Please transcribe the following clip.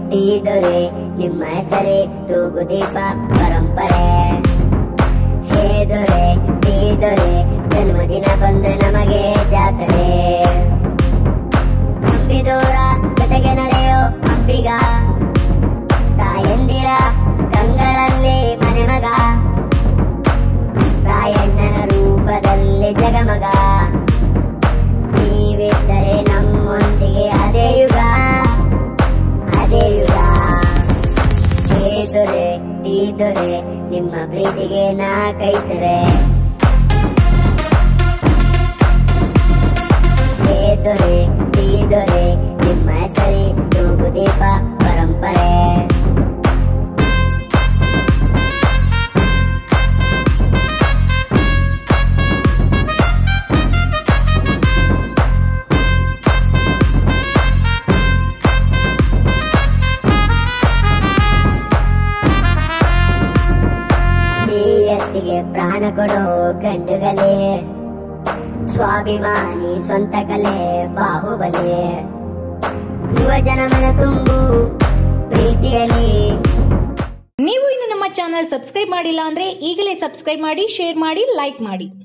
tea ದೊರೆ ನಿಮ್ಮ ಹೆಸರೇ ತೂಗುದೀಪ ಪರಂಪರೆ ಹೇ ದೊರೆ ಟೀ ದೊರೆ ಜನ್ಮದಿನ ಬಂದ ನಮಗೆ ಜಾತ್ರೆ ನಂಬಿದೋರ ಜೊತೆಗೆ ನಡೆಯೋ ಅಂಬಿಗ ತಾಯಂದಿರ ಕಂಗಳಲ್ಲಿ ಮನೆ ಮಗ ರಾಯಣ್ಣನ ರೂಪದಲ್ಲಿ ಜಗಮಗ ನೀವಿದ್ದರೆ ನಮ್ಮೊಂದಿಗೆ ಅದೇ ಯುಗ ಅದೇ ಯುಗ ಹೇ ದೊರೆ ಟೀ ದೊರೆ ನಿಮ್ಮ ಪ್ರೀತಿಗೆ ನಾ ಕೈಸರೆ ಹೇ ದೊರೆ ಟೀ ದೊರೆ ನಿಮ್ಮ ಹೆಸರೇ ತೂಗುದೀಪ ಪರಂಪರೆ ನೀಯತ್ತಿಗೆ ಪ್ರಾಣ ಕೊಡೋ ಗಂಡುಗಲೇ ಸ್ವಾಭಿಮಾನಿ ಸ್ವಂತ ಕಲೆ ಬಾಹುಬಲಿ ಯುವ ಜನಮನ ತುಂಬು ಪ್ರೀತಿಯಲ್ಲಿ ನೀವು ಇನ್ನು ನಮ್ಮ ಚಾನಲ್ ಸಬ್ಸ್ಕ್ರೈಬ್ ಮಾಡಿಲ್ಲ ಅಂದ್ರೆ ಈಗಲೇ ಸಬ್ಸ್ಕ್ರೈಬ್ ಮಾಡಿ ಶೇರ್ ಮಾಡಿ ಲೈಕ್ ಮಾಡಿ